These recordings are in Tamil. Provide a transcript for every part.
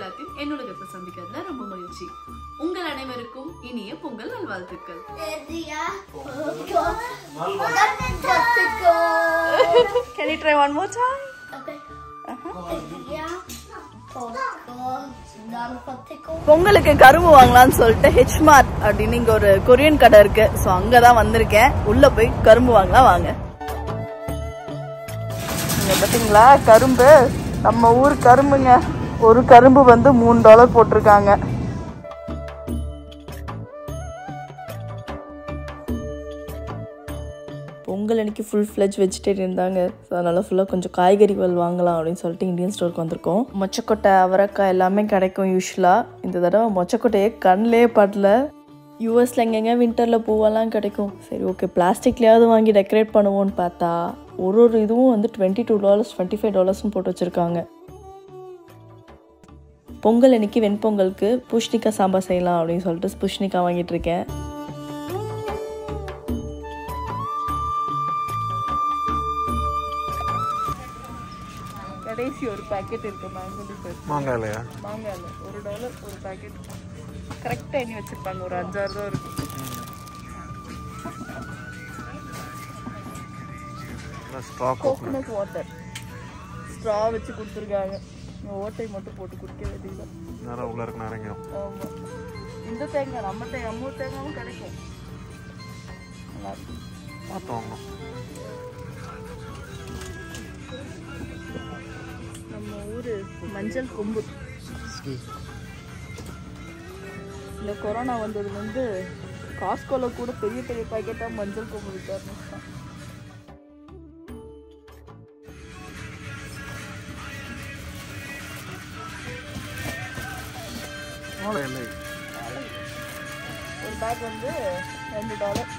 எல்லாத்தையும் என்னுலகத்தை சந்திக்கிறதுல ரொம்ப மகிழ்ச்சி உங்கள் அனைவருக்கும் இனிய பொங்கல் நல்வாழ்த்துக்கள் Can you try one more time? பொங்கலுக்கு கரும்பு வாங்கலாம்னு சொல்லிட்டு ஹெச்மார்ட் அப்படின்னு இங்க ஒரு கொரியன் கடை இருக்கு ஸோ அங்கதான் வந்திருக்கேன் உள்ள போய் கரும்பு வாங்கலாம் வாங்க இங்க பாத்தீங்களா கரும்பு நம்ம ஊர் கரும்புங்க ஒரு கரும்பு வந்து மூணு டாலர் போட்டிருக்காங்க பொங்கல் அன்னைக்கு ஃபுல் ஃப்ளெஜ் வெஜிடேரியன் தாங்க ஸோ அதனால் ஃபுல்லாக கொஞ்சம் காய்கறிகள் வாங்கலாம் அப்படின்னு சொல்லிட்டு இந்தியன் ஸ்டோருக்கு வந்திருக்கோம் மொச்சக்கொட்டை அவரைக்காய் எல்லாமே கிடைக்கும் யூஸ்வலாக இந்த தடவை மொச்சக்கொட்டையே கண்ணிலே படல யூஎஸில் எங்கெங்க வின்டரில் பூவெல்லாம் கிடைக்கும் சரி ஓகே பிளாஸ்டிக்லேயாவது வாங்கி டெக்கரேட் பண்ணுவோன்னு பார்த்தா ஒரு ஒரு இதுவும் வந்து twenty two dollars twenty five டாலர்ஸ்னு போட்டு வச்சுருக்காங்க பொங்கல் அன்னைக்கு வெண்பொங்கலுக்கு பூஷ்ணிக்காய் சாம்பார் செய்யலாம் அப்படின்னு சொல்லிட்டு பூஷ்ணிக்காய் வாங்கிட்டு இருக்கேன் கடைசி ஒரு பாக்கெட் இருக்கு மேங்கோ டிஃபர் மாங்காயிலையா மாங்காயில் ஒரு டாலர் ஒரு பாக்கெட் கரெக்டாக எண்ணி வச்சிருப்பாங்க ஒரு அஞ்சாறு ரூபா இருக்கு ஸ்ட்ரா கோகோனட் வாட்டர் ஸ்ட்ரா வச்சு கொடுத்துருக்காங்க இந்த ஓட்டை மட்டும் போட்டு குடிக்க வேண்டியதுதான் நேரம் உள்ள இருக்கு நேரம் ஆமாம் இந்த தேங்காய் நம்ம தேங்காய் நம்ம ஊர் தேங்காயும் கிடைக்கும் நல்லா இருக்கும் பார்த்து வாங்கணும் நம்ம ஊர் மஞ்சள் கொம்பு இந்த கொரோனா வந்ததுலேருந்து காஸ்கோல கூட பெரிய பெரிய பாக்கெட்டாக மஞ்சள் கொம்பு விற்க ஆரம்பிச்சிட்டான் வாழை இல்லை ஒரு பேக் வந்து ரெண்டு டாலர்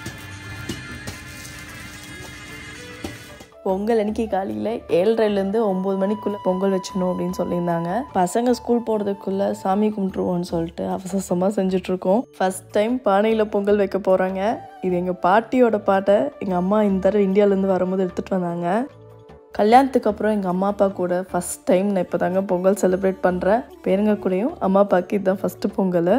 பொங்கல் அன்னைக்கு காலையில் ஏழரைலேருந்து ஒம்பது மணிக்குள்ளே பொங்கல் வச்சிடணும் அப்படின்னு சொல்லியிருந்தாங்க பசங்க ஸ்கூல் போகிறதுக்குள்ளே சாமி கும்பிட்ருவோம்னு சொல்லிட்டு அவசரமாக செஞ்சுட்ருக்கோம் ஃபஸ்ட் டைம் பானையில் பொங்கல் வைக்க போகிறாங்க இது எங்கள் பாட்டியோட பாட்டை எங்கள் அம்மா இந்த தடவை இந்தியாவிலேருந்து வரும்போது எடுத்துகிட்டு வந்தாங்க கல்யாணத்துக்கு அப்புறம் எங்கள் அம்மா அப்பா கூட ஃபஸ்ட் டைம் நான் இப்போ தாங்க பொங்கல் செலிப்ரேட் பண்ணுறேன் பேருங்க கூடயும் அம்மா அப்பாவுக்கு இதுதான் ஃபஸ்ட்டு பொங்கல்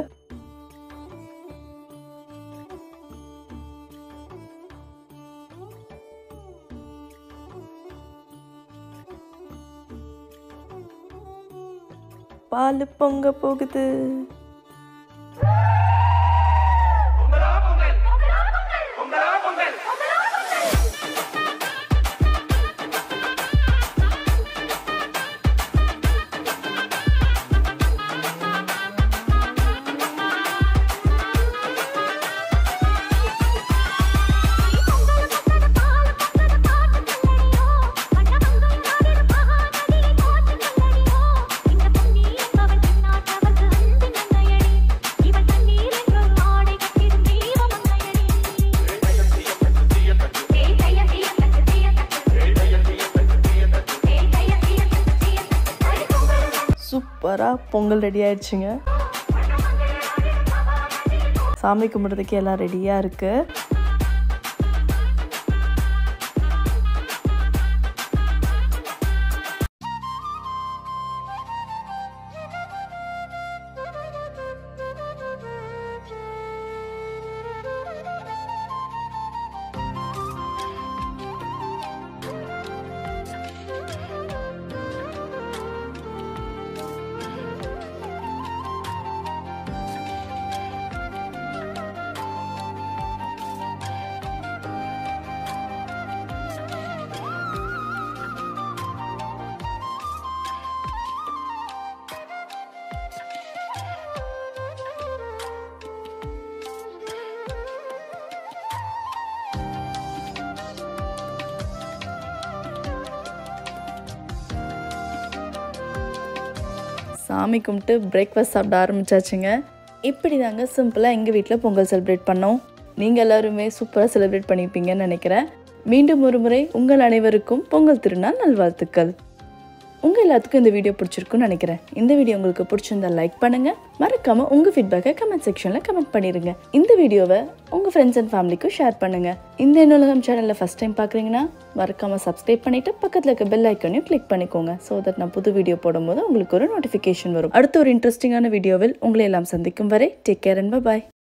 பால் பொங்க போகுது சூப்பராக பொங்கல் ரெடி ஆயிடுச்சுங்க சாமி கும்பிட்றதுக்கு எல்லாம் ரெடியாக இருக்குது சாமி கும்பிட்டு பிரேக்ஃபாஸ்ட் சாப்பிட ஆரம்பிச்சாச்சுங்க இப்படி தாங்க சிம்பிளாக எங்கள் வீட்டில் பொங்கல் செலிப்ரேட் பண்ணோம் நீங்கள் எல்லாருமே சூப்பராக செலிப்ரேட் பண்ணியிருப்பீங்கன்னு நினைக்கிறேன் மீண்டும் ஒரு முறை உங்கள் அனைவருக்கும் பொங்கல் திருநாள் நல்வாழ்த்துக்கள் உங்கள் எல்லாத்துக்கும் இந்த வீடியோ பிடிச்சிருக்குன்னு நினைக்கிறேன் இந்த வீடியோ உங்களுக்கு பிடிச்சிருந்தா லைக் பண்ணுங்கள் மறக்காமல் உங்கள் ஃபீட்பேக்கை கமெண்ட் செக்ஷனில் கமெண்ட் பண்ணிடுங்க இந்த வீடியோவை உங்கள் ஃப்ரெண்ட்ஸ் அண்ட் ஃபேமிலிக்கும் ஷேர் பண்ணுங்கள் இந்த என்னுலகம் சேனலில் ஃபஸ்ட் டைம் பார்க்குறீங்கன்னா மறக்காமல் சப்ஸ்கிரைப் பண்ணிவிட்டு பக்கத்தில் இருக்க பெல் ஐக்கனையும் கிளிக் பண்ணிக்கோங்க ஸோ தட் நான் புது வீடியோ போடும்போது உங்களுக்கு ஒரு நோட்டிஃபிகேஷன் வரும் அடுத்த ஒரு இன்ட்ரெஸ்டிங்கான வீடியோவில் உங்களை எல்லாம் சந்திக்கும் வரை டேக் கேர் அண்ட் பாய்